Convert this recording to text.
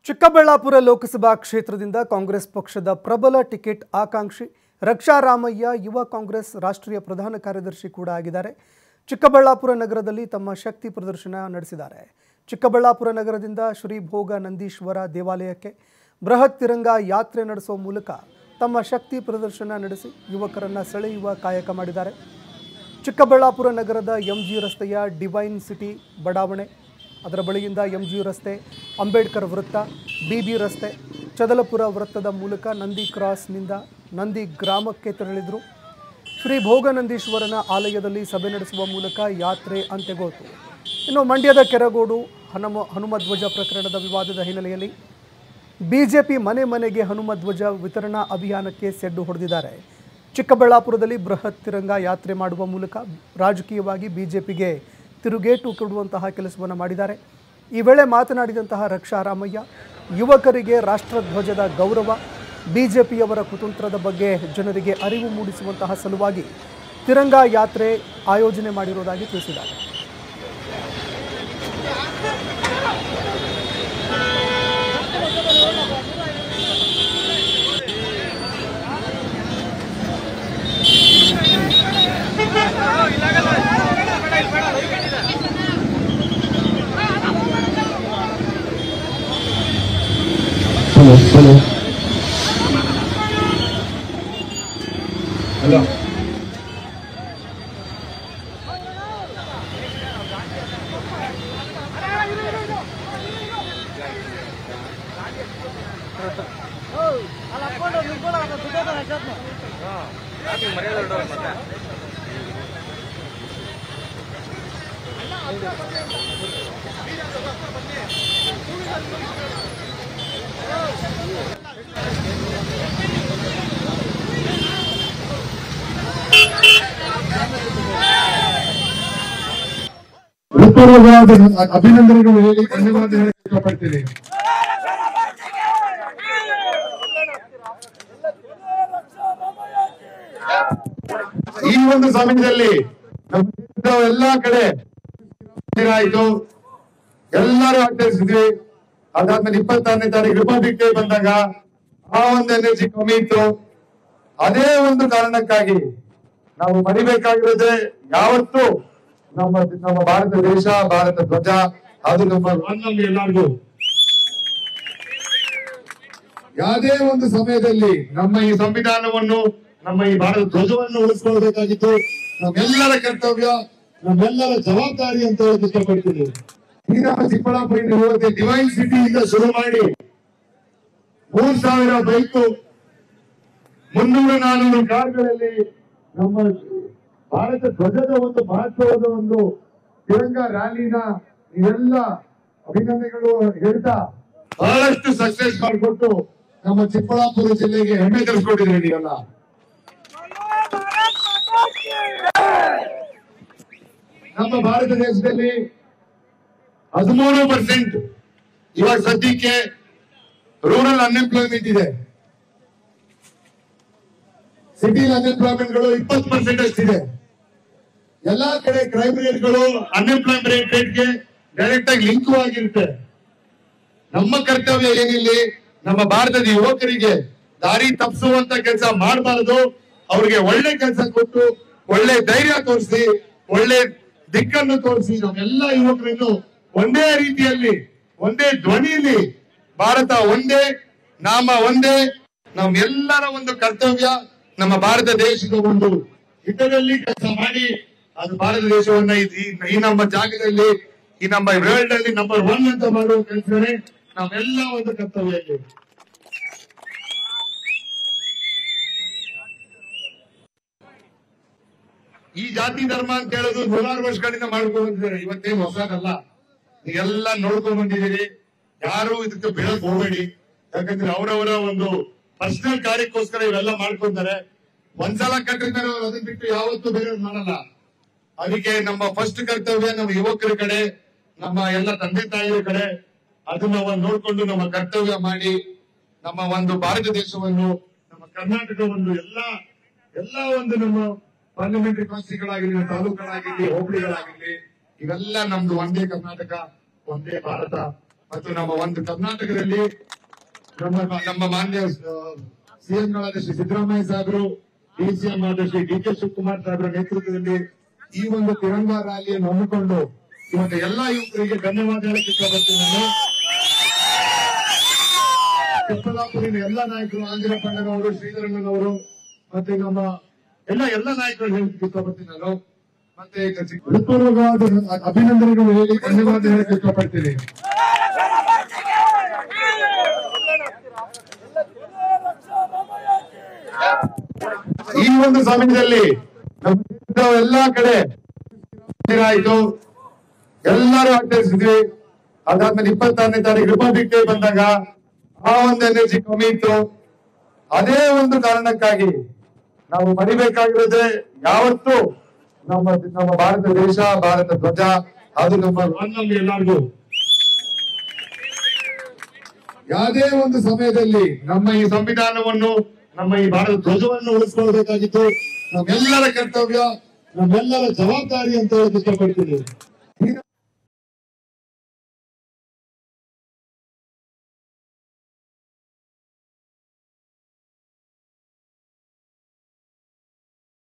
ಚಿಕ್ಕಬಳ್ಳಾಪುರ ಲೋಕಸಭಾ ಕ್ಷೇತ್ರದಿಂದ ಕಾಂಗ್ರೆಸ್ ಪಕ್ಷದ ಪ್ರಬಲ ಟಿಕೆಟ್ ಆಕಾಂಕ್ಷಿ ರಕ್ಷಾ ರಾಮಯ್ಯ ಯುವ ಕಾಂಗ್ರೆಸ್ ರಾಷ್ಟ್ರೀಯ ಪ್ರಧಾನ ಕಾರ್ಯದರ್ಶಿ ಕೂಡ ಆಗಿದ್ದಾರೆ ಚಿಕ್ಕಬಳ್ಳಾಪುರ ನಗರದಲ್ಲಿ ತಮ್ಮ ಶಕ್ತಿ ಪ್ರದರ್ಶನ ನಡೆಸಿದ್ದಾರೆ ಚಿಕ್ಕಬಳ್ಳಾಪುರ ನಗರದಿಂದ ಶ್ರೀ ಭೋಗ ನಂದೀಶ್ವರ ದೇವಾಲಯಕ್ಕೆ ಬೃಹತ್ ತಿರಂಗ ಯಾತ್ರೆ ನಡೆಸುವ ಮೂಲಕ ತಮ್ಮ ಶಕ್ತಿ ಪ್ರದರ್ಶನ ನಡೆಸಿ ಯುವಕರನ್ನ ಸೆಳೆಯುವ ಕಾಯಕ ಮಾಡಿದ್ದಾರೆ ಚಿಕ್ಕಬಳ್ಳಾಪುರ ನಗರದ ಎಂಜಿ ರಸ್ತೆಯ ಡಿವೈನ್ ಸಿಟಿ ಬಡಾವಣೆ ಅದರ ಬಳಿಯಿಂದ ಎಂಜಿ ರಸ್ತೆ ಅಂಬೇಡ್ಕರ್ ವೃತ್ತ ಬಿಬಿ ರಸ್ತೆ ಚದಲಪುರ ವೃತ್ತದ ಮೂಲಕ ನಂದಿ ಕ್ರಾಸ್ನಿಂದ ನಂದಿ ಗ್ರಾಮಕ್ಕೆ ತೆರಳಿದರು ಶ್ರೀ ಭೋಗನಂದೀಶ್ವರನ ಆಲಯದಲ್ಲಿ ಸಭೆ ನಡೆಸುವ ಮೂಲಕ ಯಾತ್ರೆ ಅಂತ್ಯಗೋತು ಇನ್ನು ಮಂಡ್ಯದ ಕೆರಗೋಡು ಹನುಮ ಹನುಮಧ್ವಜ ಪ್ರಕರಣದ ವಿವಾದದ ಹಿನ್ನೆಲೆಯಲ್ಲಿ ಬಿಜೆಪಿ ಮನೆ ಮನೆಗೆ ಹನುಮ ಧ್ವಜ ವಿತರಣಾ ಅಭಿಯಾನಕ್ಕೆ ಸೆಡ್ಡು ಹೊಡೆದಿದ್ದಾರೆ ಚಿಕ್ಕಬಳ್ಳಾಪುರದಲ್ಲಿ ಬೃಹತ್ ತಿರಂಗ ಯಾತ್ರೆ ಮಾಡುವ ಮೂಲಕ ರಾಜಕೀಯವಾಗಿ ಬಿಜೆಪಿಗೆ ತಿರುಗೇಟು ಕೊಡುವಂತಹ ಕೆಲಸವನ್ನು ಮಾಡಿದ್ದಾರೆ ಈ ವೇಳೆ ಮಾತನಾಡಿದಂತಹ ರಕ್ಷಾ ರಾಮಯ್ಯ ಯುವಕರಿಗೆ ರಾಷ್ಟ್ರಧ್ವಜದ ಗೌರವ ಬಿಜೆಪಿಯವರ ಕುತಂತ್ರದ ಬಗ್ಗೆ ಜನರಿಗೆ ಅರಿವು ಮೂಡಿಸುವಂತಹ ಸಲುವಾಗಿ ತಿರಂಗ ಯಾತ್ರೆ ಆಯೋಜನೆ ಮಾಡಿರುವುದಾಗಿ ತಿಳಿಸಿದ್ದಾರೆ ಹಲೋ ಹಲೋ ಹಲೋ ಹೃತ್ಪೂರ್ವಕವಾದ ಅಭಿನಂದನೆಗಳು ಹೇಳಿ ಧನ್ಯವಾದ ಹೇಳಿ ಇಷ್ಟಪಡ್ತೀನಿ ಈ ಒಂದು ಸಮಯದಲ್ಲಿ ನಮ್ಮ ಎಲ್ಲಾ ಕಡೆ ಆಯ್ತು ಎಲ್ಲರೂ ಆಚರಿಸಿದ್ವಿ ಅದಾದ್ಮೇಲೆ ಇಪ್ಪತ್ತಾರನೇ ತಾರೀಕು ರಿಪಬ್ಲಿಕ್ ಡೇ ಬಂದಾಗ ಆ ಒಂದು ಎನರ್ಜಿ ಕಮ್ಮಿ ಇತ್ತು ಅದೇ ಒಂದು ಕಾರಣಕ್ಕಾಗಿ ನಾವು ಮರಿಬೇಕಾಗಿರೋದೇ ಯಾವತ್ತು ನಮ್ಮ ನಮ್ಮ ಭಾರತ ದೇಶ ಭಾರತ ಧ್ವಜ ಅದು ನಮ್ಮ ನಮ್ಮಲ್ಲಿ ಎಲ್ಲರಿಗೂ ಯಾವುದೇ ಒಂದು ಸಮಯದಲ್ಲಿ ನಮ್ಮ ಈ ಸಂವಿಧಾನವನ್ನು ನಮ್ಮ ಈ ಭಾರತ ಧ್ವಜವನ್ನು ಉಳಿಸ್ಕೊಳ್ಬೇಕಾಗಿತ್ತು ನಮ್ಮೆಲ್ಲರ ಕರ್ತವ್ಯ ನಮ್ಮೆಲ್ಲರ ಜವಾಬ್ದಾರಿ ಅಂತ ಹೇಳಕ್ ಇಷ್ಟಪಡ್ತೀನಿ ಈ ನಮ್ಮ ಚಿಕ್ಕಬಳ್ಳಾಪುರ ಇವತ್ತು ಡಿವೈನ್ ಸಿಟಿಯಿಂದ ಶುರು ಮಾಡಿ ಮೂರ್ ಸಾವಿರ ಬೈಕು ಮುನ್ನೂರು ನಾನೂರು ಕಾರ್ಗಳಲ್ಲಿ ನಮ್ಮ ಭಾರತ ಧ್ವಜದ ಒಂದು ಮಹತ್ವದ ಒಂದು ತಿರಂಗ ರ್ಯಾಲಿನ ಇವೆಲ್ಲ ಅಭಿನಂದನೆಗಳು ಹೇಳ್ತಾ ಬಹಳಷ್ಟು ಸಕ್ಸೆಸ್ ಮಾಡಿಕೊಟ್ಟು ನಮ್ಮ ಚಿಕ್ಕಬಳ್ಳಾಪುರ ಜಿಲ್ಲೆಗೆ ಹೆಮ್ಮೆ ತರಿಸ್ಕೊಟ್ಟಿದ್ರಿ ನೀವೆಲ್ಲ ನಮ್ಮ ಭಾರತ ದೇಶದಲ್ಲಿ ಹದಿಮೂರು ಪರ್ಸೆಂಟ್ ಇವಾಗ ಸದ್ಯಕ್ಕೆ ರೂರಲ್ ಅನ್ಎಂಪ್ಲಾಯ್ಮೆಂಟ್ ಇದೆ ಸಿಟಿ ಅನ್ಎಂಪ್ಲಾಯ್ಮೆಂಟ್ ಗಳು ಇಪ್ಪತ್ತು ಪರ್ಸೆಂಟ್ ಅಷ್ಟಿದೆ ಎಲ್ಲಾ ಕಡೆ ಕ್ರೈಮ್ ರೇಟ್ಗಳು ಅನ್ಎಂಪ್ಲಾಯ್ಮೆಂಟ್ ರೇಟ್ಗೆ ಡೈರೆಕ್ಟ್ ಆಗಿ ಲಿಂಕ್ ಆಗಿರುತ್ತೆ ನಮ್ಮ ಕರ್ತವ್ಯ ಏನಿಲ್ಲಿ ನಮ್ಮ ಭಾರತದ ಯುವಕರಿಗೆ ದಾರಿ ತಪ್ಪಿಸುವಂತ ಕೆಲಸ ಮಾಡಬಾರದು ಅವ್ರಿಗೆ ಒಳ್ಳೆ ಕೆಲಸ ಕೊಟ್ಟು ಒಳ್ಳೆ ಧೈರ್ಯ ತೋರಿಸಿ ಒಳ್ಳೆ ದಿಕ್ಕನ್ನು ತೋರಿಸಿ ನಮ್ಮೆಲ್ಲ ಯುವಕರನ್ನು ಒಂದೇ ರೀತಿಯಲ್ಲಿ ಒಂದೇ ಧ್ವನಿಯಲ್ಲಿ ಭಾರತ ಒಂದೇ ನಾಮ ಒಂದೇ ನಮ್ಮೆಲ್ಲರ ಒಂದು ಕರ್ತವ್ಯ ನಮ್ಮ ಭಾರತ ದೇಶದ ಒಂದು ಹಿತದಲ್ಲಿ ಕೆಲಸ ಮಾಡಿ ಅದು ಭಾರತ ದೇಶವನ್ನ ಈ- ಈ- ಈ ನಮ್ಮ ಜಾಗದಲ್ಲಿ ಈ ನಮ್ಮ ವರ್ಲ್ಡ್ ಅಲ್ಲಿ ನಂಬರ್ ಒನ್ ಅಂತ ಮಾಡುವ ಕೆಲಸನೇ ನಾವೆಲ್ಲ ಒಂದು ಕರ್ತವ್ಯ ಇದೆ ಈ ಜಾತಿ ಧರ್ಮ ಅಂತ ಹೇಳೋದು ನೂರಾರು ವರ್ಷಗಳಿಂದ ಮಾಡ್ಕೊಂಡು ಬಂದಿದ್ದಾರೆ ಇವತ್ತೇನು ಹೊಸದಲ್ಲ ನೀವೆಲ್ಲ ನೋಡ್ಕೊಂಡ್ ಬಂದಿದ್ದೀರಿ ಯಾರು ಇದಕ್ಕೆ ಬೀಳಕ್ ಹೋಗಬೇಡಿ ಯಾಕಂದ್ರೆ ಅವರವರ ಒಂದು ಪರ್ಸನಲ್ ಕಾರ್ಯಕ್ಕೋಸ್ಕರ ಇವೆಲ್ಲ ಮಾಡ್ಕೊಂತಾರೆ ಒಂದ್ಸಲ ಕಟ್ಟಿರ್ತಾರೆ ಅವ್ರು ಅದನ್ನ ಬಿಟ್ಟು ಯಾವತ್ತೂ ಬೇರೆ ಮಾಡಲ್ಲ ಅದಕ್ಕೆ ನಮ್ಮ ಫಸ್ಟ್ ಕರ್ತವ್ಯ ನಮ್ಮ ಯುವಕರ ಕಡೆ ನಮ್ಮ ಎಲ್ಲ ತಂದೆ ತಾಯಿಯ ಕಡೆ ಅದನ್ನ ಒಂದು ನೋಡ್ಕೊಂಡು ನಮ್ಮ ಕರ್ತವ್ಯ ಮಾಡಿ ನಮ್ಮ ಒಂದು ಭಾರತ ದೇಶವನ್ನು ನಮ್ಮ ಕರ್ನಾಟಕ ಒಂದು ಎಲ್ಲ ಎಲ್ಲ ಒಂದು ನಮ್ಮ ಪಾರ್ಲಿಮೆಂಟರಿ ಕಾನ್ಸ್ಟಿಗಳಾಗಿರ್ಲಿ ತಾಲೂಕುಗಳಾಗಿರ್ಲಿ ಹೋಬಳಿಗಳಾಗಿರ್ಲಿ ಇವೆಲ್ಲ ನಮ್ದು ಒಂದೇ ಕರ್ನಾಟಕ ಒಂದೇ ಭಾರತ ಮತ್ತು ನಮ್ಮ ಒಂದು ಕರ್ನಾಟಕದಲ್ಲಿ ನಮ್ಮ ನಮ್ಮ ಮಾನ್ಯ ಸಿಎಂಗಳಾದ ಶ್ರೀ ಸಿದ್ದರಾಮಯ್ಯ ಸಾಹೇಬರು ಡಿಸಿಎಂ ಆದ ಶ್ರೀ ಡಿ ಕೆ ಶಿವಕುಮಾರ್ ಸಾಹೇಬರ ನೇತೃತ್ವದಲ್ಲಿ ಈ ಒಂದು ತಿರಂಗ ರ್ಯಾಲಿಯನ್ನು ಹಮ್ಮಿಕೊಂಡು ಇವತ್ತು ಎಲ್ಲಾ ಯುವಕರಿಗೆ ಧನ್ಯವಾದ ಹೇಳಕ್ಕೆ ಇಷ್ಟಪಡ್ತೀನಿ ನಾನು ಚಿಕ್ಕಬಳ್ಳಾಪುರಿನ ಎಲ್ಲ ನಾಯಕರು ಆಂಜನೇಯಪ್ಪಣ್ಣನವರು ಶ್ರೀಧರಣ್ಣನವರು ಮತ್ತೆ ನಮ್ಮ ಎಲ್ಲ ಎಲ್ಲ ನಾಯಕರು ಹೇಳಕ್ಕೆ ಇಷ್ಟಪಡ್ತೀನಿ ನಾನು ಮತ್ತೆ ಈಗ ಚಿಕ್ಕ- ಹೃತ್ಪೂರ್ವಕವಾದ ಅಭಿನಂದನೆಗಳು ಹೇಳಿ ಧನ್ಯವಾದ ಹೇಳಕ್ಕೆ ಇಷ್ಟಪಡ್ತೀನಿ ಈ ಒಂದು ಸಮಯದಲ್ಲಿ ನಮ್ಮ ಎಲ್ಲಾ ಕಡೆ ಆಯ್ತು ಎಲ್ಲರೂ ಆಚರಿಸಿದ್ವಿ ಅದಾದ್ಮೇಲೆ ಇಪ್ಪತ್ತಾರನೇ ತಾರೀಕು ರಿಪಬ್ಲಿಕ್ ಡೇ ಬಂದಾಗ ಆ ಒಂದು ಎನರ್ಜಿ ಕಮ್ಮಿ ಇತ್ತು ಅದೇ ಒಂದು ಕಾರಣಕ್ಕಾಗಿ ನಾವು ಮರಿಬೇಕಾಗಿರೋದೇ ಯಾವತ್ತು ನಮ್ಮ ನಮ್ಮ ಭಾರತ ದೇಶ ಭಾರತ ಧ್ವಜ ಅದು ನಮ್ಮ ರಾಜ್ಯದಲ್ಲಿ ಎಲ್ಲರಿಗೂ ಯಾವುದೇ ಒಂದು ಸಮಯದಲ್ಲಿ ನಮ್ಮ ಈ ಸಂವಿಧಾನವನ್ನು ನಮ್ಮ ಈ ಭಾರತ ಧ್ವಜವನ್ನು ಉಳಿಸ್ಕೊಳ್ಬೇಕಾಗಿತ್ತು ನಮ್ಮೆಲ್ಲರ ಕರ್ತವ್ಯ ನಮ್ಮೆಲ್ಲರ ಜವಾಬ್ದಾರಿ ಅಂತ ಹೇಳಕ್ ಇಷ್ಟಪಡ್ತೀನಿ ಈಗ